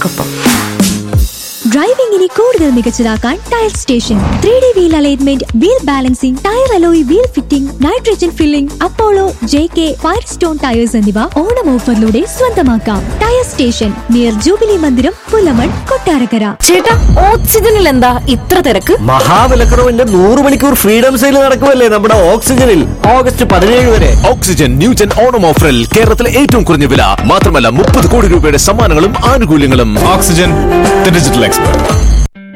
നമുക്കൊപ്പം ഡ്രൈവിംഗിനെ കൂടുതൽ മികച്ചതാക്കാൻ tyre station three D wheel alignment wheel balancing tyre alloy wheel fitting nitrogen filling Apollo J K Firestone tyres എന്നിവ ഓണം ഓഫറിലൂടെ സ്വന്തമാക്കാം tyre station near jubilee മന്ദിരം പുലമൺ കൊട്ടാരക്കര ചേട്ടാ ഓക്സിജനിൽ എന്താ ഇത്ര തിരക്ക് മഹാവിലക്കുറവിന്റെ നൂറ് മണിക്കൂർ ഫ്രീഡം സെയിൽ നടക്കുമല്ലേ നമ്മുടെ ഓക്സിജനിൽ ഓഗസ്റ്റ് പതിനേഴ് വരെ ഓക്സിജൻ ന്യൂജൻ ഓണം ഓഫറിൽ കേരളത്തിലെ ഏറ്റവും കുറഞ്ഞ വില മാത്രമല്ല മുപ്പത് കോടി രൂപയുടെ സമ്മാനങ്ങളും ആനുകൂല്യങ്ങളും Oxygen, the digital expert.